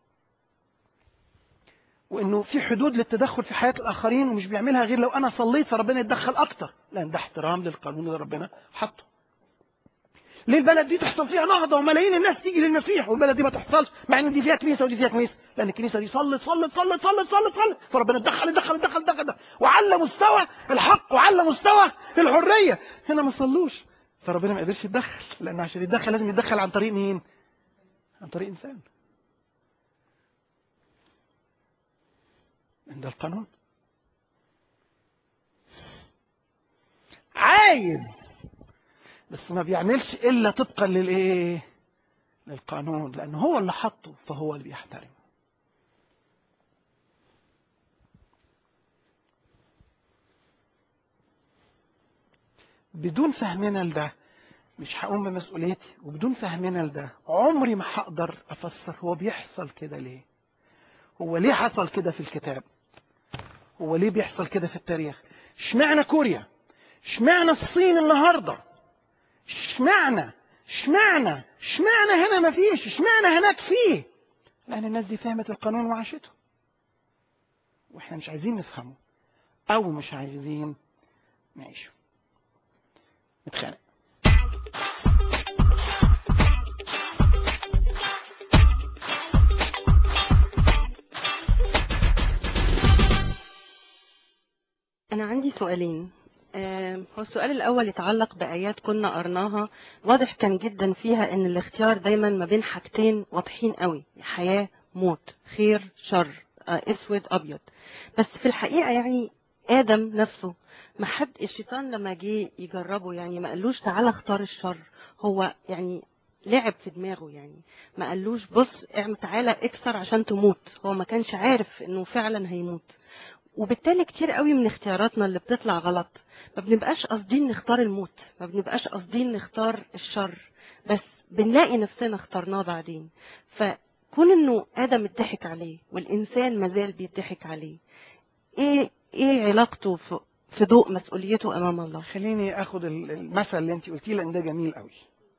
وانه في حدود للتدخل في حياه الاخرين ومش بيعملها غير لو انا صليت فربنا يتدخل اكتر لان ده احترام للقانون اللي ربنا حطه ليه البلد دي تحصل فيها نهضه وملايين الناس تيجي للمسيح والبلد دي ما تحصلش مع ان دي فيها كنيسه ودي فيها كنيسه لان الكنيسه دي صلت صلت صلت صلت صلت صلت فربنا اتدخل اتدخل اتدخل اتدخل وعلى مستوى الحق وعلى مستوى الحريه هنا ما صلوش فربنا ما قدرش يتدخل لان عشان يتدخل لازم يتدخل عن طريق مين؟ عن طريق انسان عند القانون عايز بس ما بيعملش الا طبقا للايه للقانون لانه هو اللي حطه فهو اللي بيحترمه بدون فهمنا لده مش هقوم بمسؤوليتي وبدون فهمنا لده عمري ما هقدر افسر هو بيحصل كده ليه هو ليه حصل كده في الكتاب هو ليه بيحصل كده في التاريخ اشمعنى كوريا اشمعنى الصين النهارده اشمعنى اشمعنى اشمعنى هنا ما فيش اشمعنى هناك فيه لان الناس دي فهمت القانون وعاشته واحنا مش عايزين نفهمه او مش عايزين نعيشه نتخانق أنا عندي سؤالين آه، هو السؤال الأول يتعلق بآيات كنا قرناها واضح كان جدا فيها إن الاختيار دايما ما بين حاجتين واضحين قوي حياة موت خير شر آه، أسود أبيض بس في الحقيقة يعني آدم نفسه ما حد الشيطان لما جه يجربه يعني ما قالوش تعالى اختار الشر هو يعني لعب في دماغه يعني ما قالوش بص اعمل تعالى اكسر عشان تموت هو ما كانش عارف انه فعلا هيموت وبالتالي كتير قوي من اختياراتنا اللي بتطلع غلط ما بنبقاش قاصدين نختار الموت ما بنبقاش قاصدين نختار الشر بس بنلاقي نفسنا اخترناه بعدين فكون انه ادم اتضحك عليه والانسان مازال بيضحك عليه ايه ايه علاقته في في ضوء مسؤوليته امام الله خليني اخد ال- المثل اللي انت قلتيه لان ده جميل قوي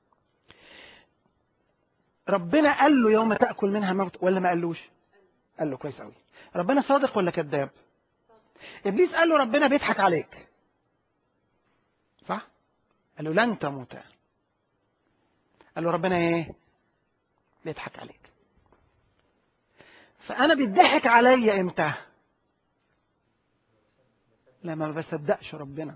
ربنا قال له يوم تاكل منها موت ولا ما قالوش قال له كويس قوي ربنا صادق ولا كذاب ابليس قال له ربنا بيضحك عليك صح قال له لن تموتا قال له ربنا ايه بيضحك عليك فانا بيضحك عليا امتى لما ما بصدقش ربنا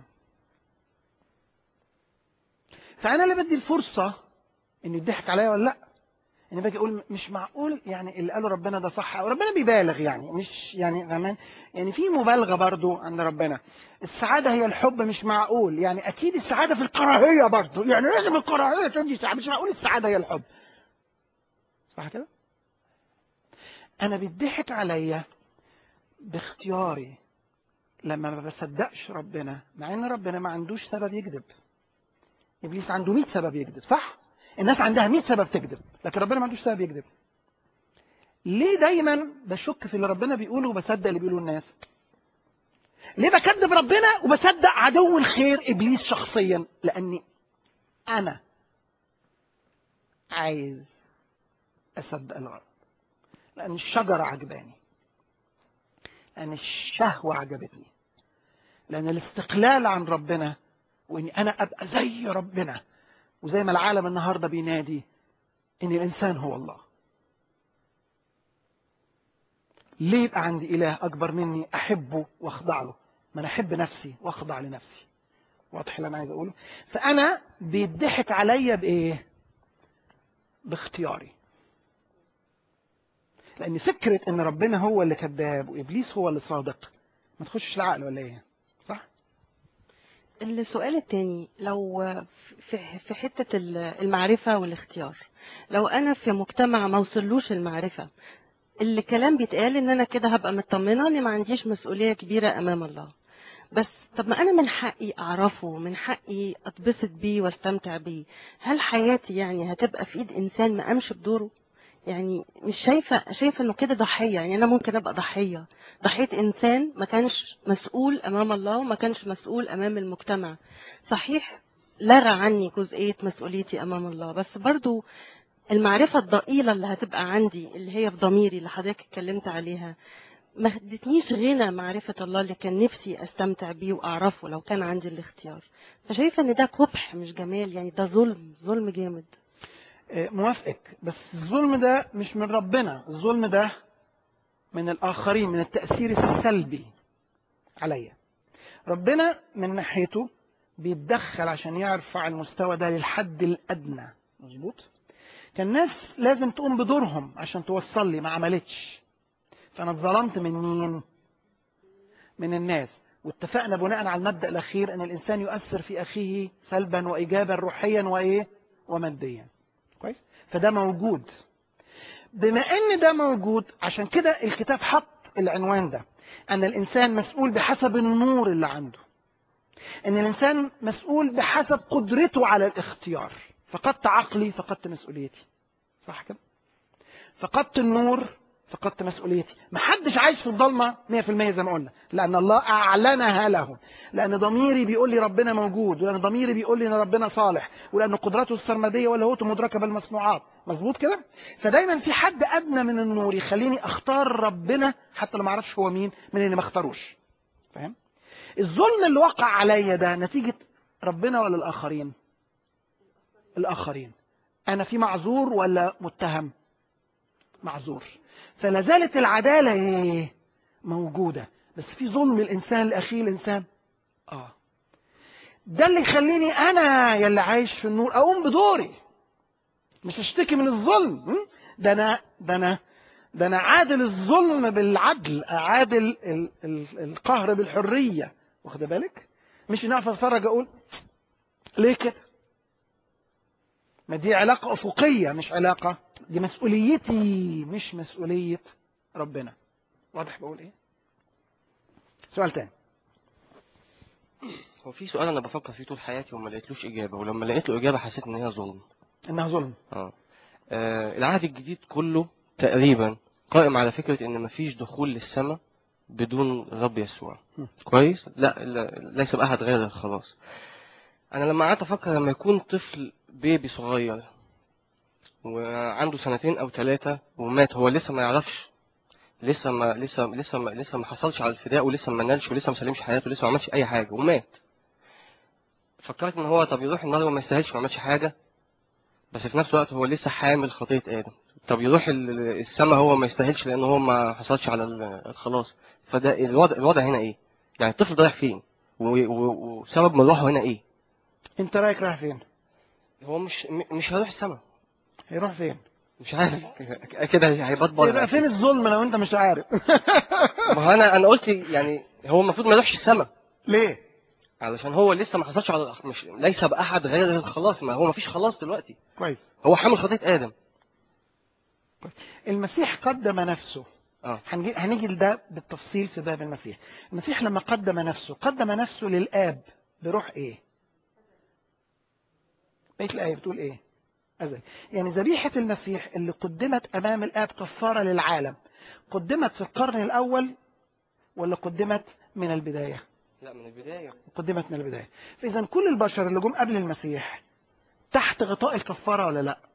فانا اللي بدي الفرصه انه يضحك عليا ولا لا انا باجي اقول مش معقول يعني اللي قاله ربنا ده صح او ربنا بيبالغ يعني مش يعني كمان يعني في مبالغه برضو عند ربنا السعاده هي الحب مش معقول يعني اكيد السعاده في الكراهيه برضو يعني لازم الكراهيه تدي سعاده مش معقول السعاده هي الحب صح كده انا بيضحك عليا باختياري لما ما بصدقش ربنا مع ان ربنا ما عندوش سبب يكذب ابليس عنده 100 سبب يكذب صح الناس عندها 100 سبب تكذب لكن ربنا ما عندوش سبب يكذب ليه دايما بشك في اللي ربنا بيقوله وبصدق اللي بيقوله الناس ليه بكذب ربنا وبصدق عدو الخير ابليس شخصيا لاني انا عايز اصدق الغرب لان الشجره عجباني لان الشهوه عجبتني لان الاستقلال عن ربنا واني انا ابقى زي ربنا وزي ما العالم النهارده بينادي ان الانسان هو الله ليه يبقى عندي إله أكبر مني أحبه وأخضع له ما أنا أحب نفسي وأخضع لنفسي واضح اللي أنا عايز أقوله فأنا بيضحك عليا بإيه باختياري لأن فكرة إن ربنا هو اللي كذاب وإبليس هو اللي صادق ما تخشش العقل ولا إيه صح السؤال التاني لو في في حتة ال- المعرفة والاختيار لو أنا في مجتمع ما وصلوش المعرفة اللي كلام بيتقال إن أنا كده هبقى مطمنة إن ما عنديش مسؤولية كبيرة أمام الله بس طب ما أنا من حقي أعرفه من حقي أتبسط بيه واستمتع بيه هل حياتي يعني هتبقى في إيد إنسان ما قامش بدوره يعني مش شايفة شايفة إنه كده ضحية يعني أنا ممكن أبقى ضحية ضحية إنسان ما كانش مسؤول أمام الله وما كانش مسؤول أمام المجتمع صحيح لغى عني جزئية مسؤوليتي أمام الله بس برضو المعرفة الضئيلة اللي هتبقى عندي اللي هي في ضميري اللي حضرتك اتكلمت عليها ما ادتنيش غنى معرفة الله اللي كان نفسي استمتع بيه واعرفه لو كان عندي الاختيار فشايفة ان ده قبح مش جمال يعني ده ظلم ظلم جامد آه، موافقك بس الظلم ده مش من ربنا الظلم ده من الآخرين من التأثير السلبي عليا ربنا من ناحيته بيتدخل عشان يرفع المستوى ده للحد الأدنى مظبوط كان ناس لازم تقوم بدورهم عشان توصل لي ما عملتش فأنا اتظلمت من مين من الناس واتفقنا بناء على المبدأ الأخير أن الإنسان يؤثر في أخيه سلبا وإيجابا روحيا وإيه وماديا كويس فده موجود بما ان ده موجود عشان كده الكتاب حط العنوان ده ان الانسان مسؤول بحسب النور اللي عنده ان الانسان مسؤول بحسب قدرته على الاختيار فقدت عقلي فقدت مسؤوليتي صح كده فقدت النور فقدت مسؤوليتي محدش عايش في الضلمة 100% زي ما قلنا لأن الله أعلنها له لأن ضميري بيقول لي ربنا موجود ولأن ضميري بيقول لي أن ربنا صالح ولأن قدرته السرمدية ولاهوته مدركة بالمصنوعات مظبوط كده فدايما في حد أدنى من النور يخليني أختار ربنا حتى لو ما أعرفش هو مين من اللي ما اختاروش فاهم الظلم اللي وقع عليا ده نتيجة ربنا ولا الآخرين الآخرين أنا في معذور ولا متهم معذور فلا زالت العدالة إيه؟ موجودة بس في ظلم الإنسان لأخيه الإنسان آه ده اللي يخليني أنا يلي عايش في النور أقوم بدوري مش اشتكي من الظلم م? ده أنا ده أنا ده أنا عادل الظلم بالعدل أعادل ال ال القهر بالحرية واخد بالك مش إن أقف أتفرج أقول ليه كده ما دي علاقة أفقية مش علاقة دي مسؤوليتي مش مسؤولية ربنا واضح بقول ايه سؤال تاني هو في سؤال انا بفكر فيه طول حياتي وما لقيتلوش اجابه ولما لقيت له اجابه حسيت ان هي ظلم انها ظلم اه آه، العهد الجديد كله تقريبا قائم على فكره ان مفيش دخول للسماء بدون رب يسوع م. كويس لا, لا ليس باحد غير الخلاص انا لما قعدت افكر لما يكون طفل بيبي صغير وعنده سنتين او ثلاثه ومات هو لسه ما يعرفش لسه ما لسه لسه ما لسه ما حصلش على الفداء ولسه ما نالش ولسه ما سلمش حياته ولسه ما عملش اي حاجه ومات فكرت ان هو طب يروح النار وما يستاهلش ما عملش حاجه بس في نفس الوقت هو لسه حامل خطيه ادم طب يروح ال- السما هو ما يستاهلش لان هو ما حصلش على ال- الخلاص فده الوضع الوضع هنا ايه يعني الطفل ده رايح فين و- و- وسبب مروحه هنا ايه انت رايك رايح فين هو مش م- مش هيروح السما هيروح فين مش عارف كده هيبات يبقى بره فين الظلم لو انت مش عارف ما هو انا انا قلت يعني هو المفروض ما يروحش السما ليه علشان هو لسه ما حصلش على مش ليس باحد غير الخلاص ما هو ما فيش خلاص دلوقتي كويس هو حامل خطيه ادم المسيح قدم نفسه اه هنجي هنيجي لده بالتفصيل في باب المسيح المسيح لما قدم نفسه قدم نفسه للآب بروح ايه بقيت الآية بتقول ايه أزل يعني ذبيحة المسيح اللي قدمت أمام الآب كفارة للعالم قدمت في القرن الأول ولا قدمت من البداية لا من البدايه قدمت من البداية فإذا كل البشر اللي جم قبل المسيح تحت غطاء الكفارة ولا لا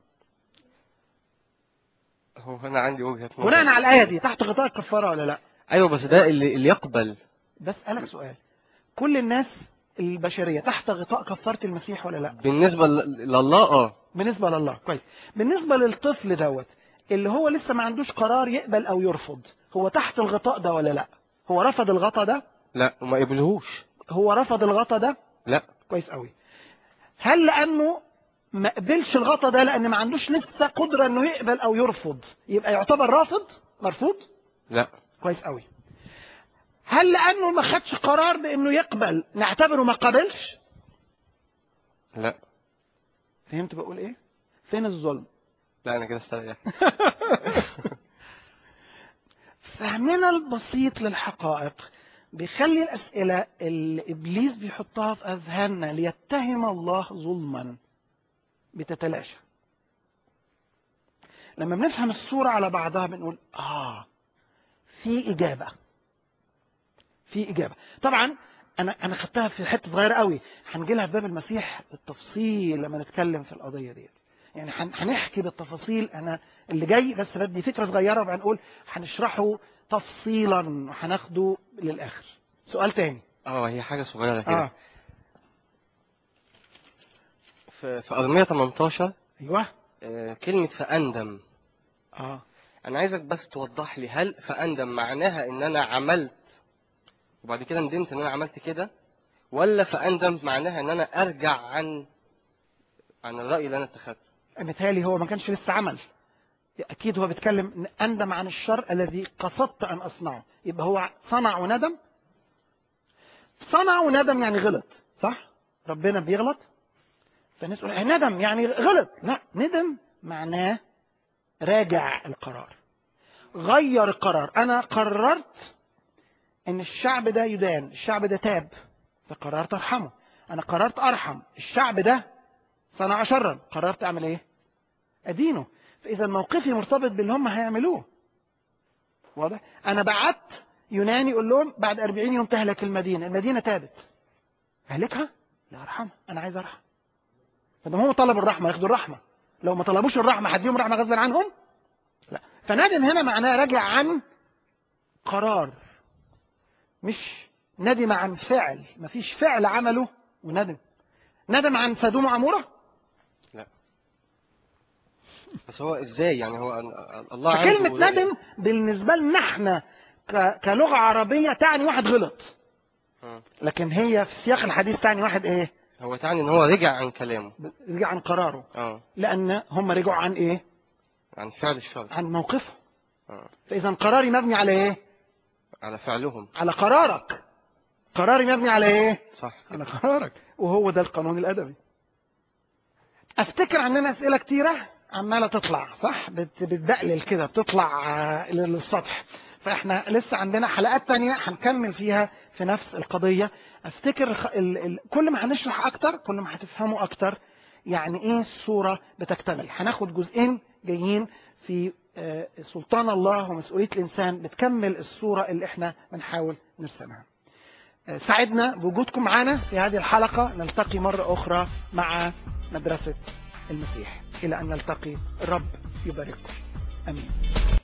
هو انا عندي وجهه نظر بناء على الآية دي تحت غطاء الكفارة ولا لا ايوه بس ده اللي, اللي يقبل بسألك سؤال كل الناس البشرية تحت غطاء كفارة المسيح ولا لا بالنسبه ل- لله اه بالنسبة لله كويس بالنسبة للطفل دوت اللي هو لسه ما عندوش قرار يقبل أو يرفض هو تحت الغطاء ده ولا لا هو رفض الغطاء ده لا وما قبلهوش هو رفض الغطاء ده لا كويس قوي هل لانه ما قبلش الغطاء ده لان ما عندوش لسه قدره انه يقبل او يرفض يبقى يعتبر رافض مرفوض لا كويس قوي هل لانه ما خدش قرار بانه يقبل نعتبره ما قبلش لا فهمت بقول ايه فين الظلم لا انا كده استريح فهمنا البسيط للحقائق بيخلي الأسئلة اللي إبليس بيحطها في أذهاننا ليتهم الله ظلما بتتلاشى لما بنفهم الصورة على بعضها بنقول آه في إجابة في إجابة طبعا أنا أنا خدتها في حتة صغيرة قوي هنجي لها في باب المسيح بالتفصيل لما نتكلم في القضية دي يعني هن- هنحكي بالتفاصيل أنا اللي جاي بس بدي فكرة صغيرة وبعدين نقول هنشرحه تفصيلا وهناخده للآخر سؤال تاني اه هي حاجه صغيره كده اه في في ارميه 18 ايوه آه، كلمه فاندم اه انا عايزك بس توضح لي هل فاندم معناها ان انا عملت وبعد كده ندمت ان انا عملت كده ولا فاندم معناها ان انا ارجع عن عن الراي اللي انا اتخذته متهيألي هو ما كانش لسه عمل اكيد هو بيتكلم إن اندم عن الشر الذي قصدت ان اصنعه يبقى هو صنع وندم صنع وندم يعني غلط صح ربنا بيغلط فالناس تقول "آه، ندم يعني غلط لا ندم معناه راجع القرار غير القرار انا قررت ان الشعب ده يدان الشعب ده تاب فقررت ارحمه انا قررت ارحم الشعب ده صنع شرا قررت اعمل ايه ادينه فاذا موقفي مرتبط باللي هم هيعملوه واضح انا بعت يوناني يقول لهم بعد 40 يوم تهلك المدينه المدينه تابت اهلكها لا ارحمها انا عايز ارحم فده هم طلبوا الرحمه ياخدوا الرحمه لو ما طلبوش الرحمه هديهم رحمه غصبا عنهم لا فندم هنا معناه راجع عن قرار مش ندم عن فعل مفيش فعل عمله وندم ندم عن سدوم وعموره بس هو ازاي يعني هو أن- الله فكلمة عنده- ندم بالنسبة لنا احنا ك- كلغة عربية تعني واحد غلط آه. لكن هي في سياق الحديث تعني واحد ايه هو تعني ان هو رجع عن كلامه رجع عن قراره اه لأن هم رجعوا عن ايه عن فعل الشر عن موقفه آه. فإذا قراري مبني على ايه على فعلهم على قرارك قراري مبني على ايه صح على قرارك وهو ده القانون الأدبي افتكر عندنا أسئلة كتيرة عمالة تطلع صح بت- بتدقلل كده بتطلع آه، للسطح فاحنا لسه عندنا حلقات تانية هنكمل فيها في نفس القضية افتكر الخ... ال... ال... كل ما هنشرح اكتر كل ما هتفهموا اكتر يعني ايه الصورة بتكتمل هناخد جزئين جايين في آه، سلطان الله ومسؤولية الإنسان بتكمل الصورة اللي احنا بنحاول نرسمها آه، سعدنا بوجودكم معنا في هذه الحلقة نلتقي مرة أخرى مع مدرسة المسيح إلى أن نلتقي الرب يبارككم أمين